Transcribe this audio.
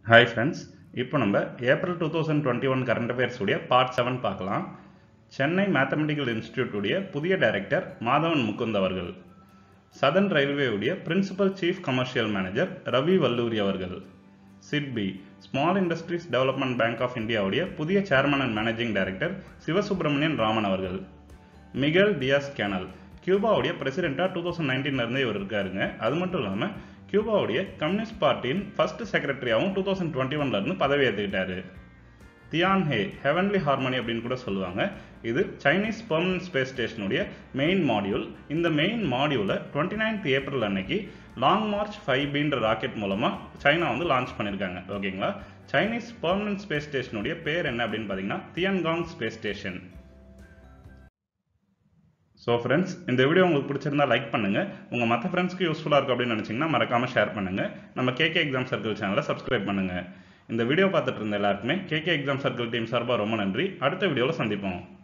hi friends இப்போ நம்ம April two thousand twenty one current affairs உடைய பார்ட் செவன் பார்க்கலாம் சென்னை மேத்தமெட்டிக்கல் இன்ஸ்டிடியூட் உடைய புதிய டைரக்டர் மாதவன் முகுந்த் அவர்கள் சதன் ரயில்வே உடைய principal chief commercial manager Ravi Valluri அவர்கள் SIDBI small industries development bank of இந்தியாவுடைய புதிய chairman and managing director Sivasubramanian Raman அவர்கள் மிகல் டியாஸ் கேனல் கியூபாவுடைய பிரசிடெண்ட்டாக டூ தௌசண்ட் நைன்டீன்லேருந்தே இவர் இருக்காருங்க அது மட்டும் இல்லாமல் கியூபாவுடைய கம்யூனிஸ்ட் பார்ட்டியின் ஃபர்ஸ்ட் செக்ரட்டரியாகவும் டூ தௌசண்ட் டுவெண்ட்டி ஒன்லேருந்து பதவி ஏற்றுக்கிட்டாரு தியான் ஹே ஹெவன்லி ஹார்மோனி அப்படின்னு கூட சொல்லுவாங்க இது சைனீஸ் பெர்மனன்ட் ஸ்பேஸ் ஸ்டேஷனுடைய மெயின் மாடியூல் இந்த மெயின் மாடியூலை டுவெண்ட்டி நைன்த் ஏப்ரல் அன்னைக்கு லாங் மார்ச் ஃபைவ் பின்ற ராக்கெட் மூலமாக சைனா வந்து லான்ச் பண்ணியிருக்காங்க ஓகேங்களா சைனீஸ் பெர்மனன்ட் ஸ்பேஸ் ஸ்டேஷனுடைய பேர் என்ன அப்படின்னு பார்த்தீங்கன்னா Tiangong space station so friends இந்த வீடியோ உங்களுக்கு பிடிச்சிருந்தா லைக் பண்ணுங்க உங்க மற்ற ஃப்ரெண்ட்ஸ்க்கு யூஸ்ஃபுல்லாக இருக்கும் அப்படின்னு நினச்சிங்கன்னா மறக்காம ஷேர் பண்ணுங்க நம்ம கேகே எக்ஸாம் சர்க்கிள் சேனலை சப்ஸ்கிரைப் பண்ணுங்க இந்த வீடியோ பார்த்துட்டு இருந்த எல்லாருக்குமே கேகே எக்ஸாம் சர்க்கிள் டீம் சார்பாக ரொம்ப நன்றி அடுத்த வீடியோவில் சந்திப்போம்